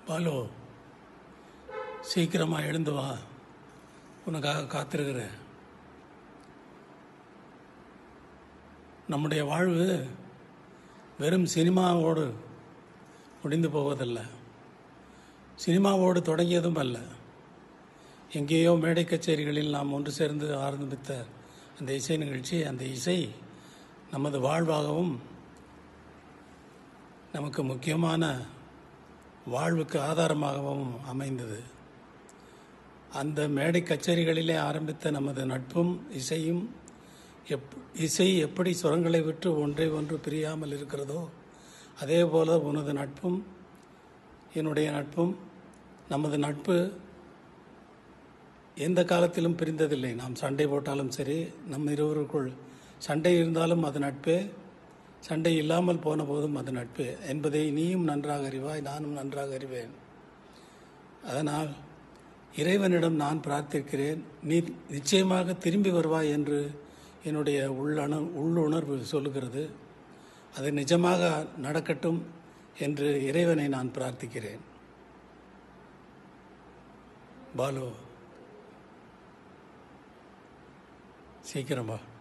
பாலு சீக்கிரமாக எழுந்து வா உனக்காக காத்திருக்கிறேன் நம்முடைய வாழ்வு வெறும் சினிமாவோடு முடிந்து போவதல்ல சினிமாவோடு தொடங்கியதும் அல்ல எங்கேயோ மேடை கச்சேரிகளில் நாம் ஒன்று சேர்ந்து ஆரம்பித்த அந்த இசை நிகழ்ச்சி அந்த இசை நமது வாழ்வாகவும் நமக்கு முக்கியமான வாழ்வுக்கு ஆதாரமாகவும் அமைந்தது அந்த மேடை கச்சேரிகளிலே ஆரம்பித்த நமது நட்பும் இசையும் எப் இசை எப்படி சுரங்களை விட்டு ஒன்றை ஒன்று பிரியாமல் இருக்கிறதோ அதே போல உனது நட்பும் என்னுடைய நட்பும் நமது நட்பு எந்த காலத்திலும் பிரிந்ததில்லை நாம் சண்டை போட்டாலும் சரி நம் இருவருக்குள் சண்டை இருந்தாலும் அது நட்பே சண்டை இல்லாமல் போன போதும் அது நட்பு என்பதை நீயும் நன்றாக அறிவாய் நானும் நன்றாக அறிவேன் அதனால் இறைவனிடம் நான் பிரார்த்திக்கிறேன் நீ நிச்சயமாக திரும்பி வருவாய் என்று என்னுடைய உள்ளணு உள்ளுணர்வு சொல்லுகிறது அது நிஜமாக நடக்கட்டும் என்று இறைவனை நான் பிரார்த்திக்கிறேன் பாலு சீக்கிரம் வா